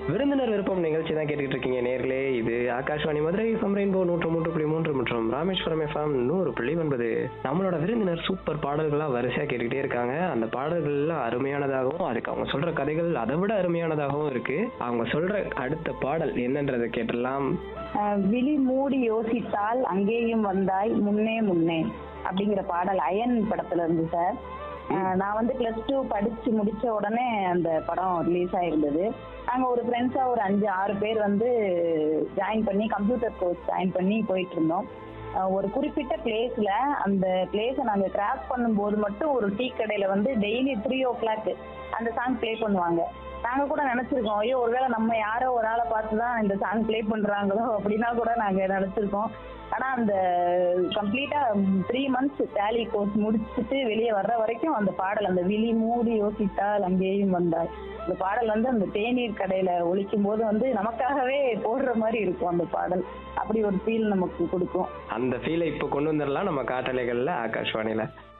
விருந்தினர் விருப்பம் நிகழ்ச்சி தான் கேட்டுக்கிட்டு இருக்கீங்க நேர்களே இது ஆகாஷ்வாணி மதுரை எஃப்எம் ரெயின்போ நூற்று மூன்று புள்ளி மூன்று மற்றும் ராமேஸ்வரம் எஃப்எம் நூறு புள்ளி ஒன்பது நம்மளோட விருந்தினர் சூப்பர் பாடல்களா வரிசையா கேட்டுக்கிட்டே இருக்காங்க அந்த பாடல்கள்லாம் அருமையானதாகவும் அதுக்கு அவங்க சொல்ற கதைகள் அதை விட அருமையானதாகவும் இருக்கு அவங்க சொல்ற அடுத்த பாடல் என்னன்றதை கேட்டலாம் அஹ் விழி மூடி யோசித்தால் அங்கேயும் வந்தாய் முன்னே முன்னே அப்படிங்கிற பாடல் அயன் படத்துல இருந்து சார் அஹ் நான் வந்து பிளஸ் டூ படிச்சு முடிச்ச உடனே அந்த படம் ரிலீஸ் ஆயிருந்தது நாங்க ஒரு ஃப்ரெண்ட்ஸா ஒரு அஞ்சு ஆறு பேர் வந்து ஜாயின் பண்ணி கம்ப்யூட்டர் கோர்ஸ் ஜாயின் பண்ணி போயிட்டு இருந்தோம் அஹ் ஒரு குறிப்பிட்ட பிளேஸ்ல அந்த பிளேஸை நாங்க கிராஸ் பண்ணும்போது மட்டும் ஒரு டீ கடையில வந்து டெய்லி த்ரீ ஓ கிளாக் அந்த சாங் ப்ளே பண்ணுவாங்க நாங்க கூட நினைச்சிருக்கோம் ஐயோ ஒருவேளை நம்ம யாரோ ஒரு ஆளை பார்த்து தான் இந்த சாங் ப்ளே பண்றாங்களோ அப்படின்னா கூட நாங்க நினைச்சிருக்கோம் ஆனா அந்த கம்ப்ளீட்டா த்ரீ மந்த்ஸ் டேலி கோர்ஸ் முடிச்சுட்டு வெளியே வர்ற வரைக்கும் அந்த பாடல் அந்த விழி மூடி யோசித்தால் அங்கேயும் வந்தாய் அந்த பாடல் வந்து அந்த தேநீர் கடையில ஒலிக்கும் போது வந்து நமக்காகவே போடுற மாதிரி இருக்கும் அந்த பாடல் அப்படி ஒரு ஃபீல் நமக்கு கொடுக்கும் அந்த ஃபீலை இப்போ கொண்டு வந்துடலாம் நம்ம காட்டலைகள்ல ஆகாஷ்வாணியில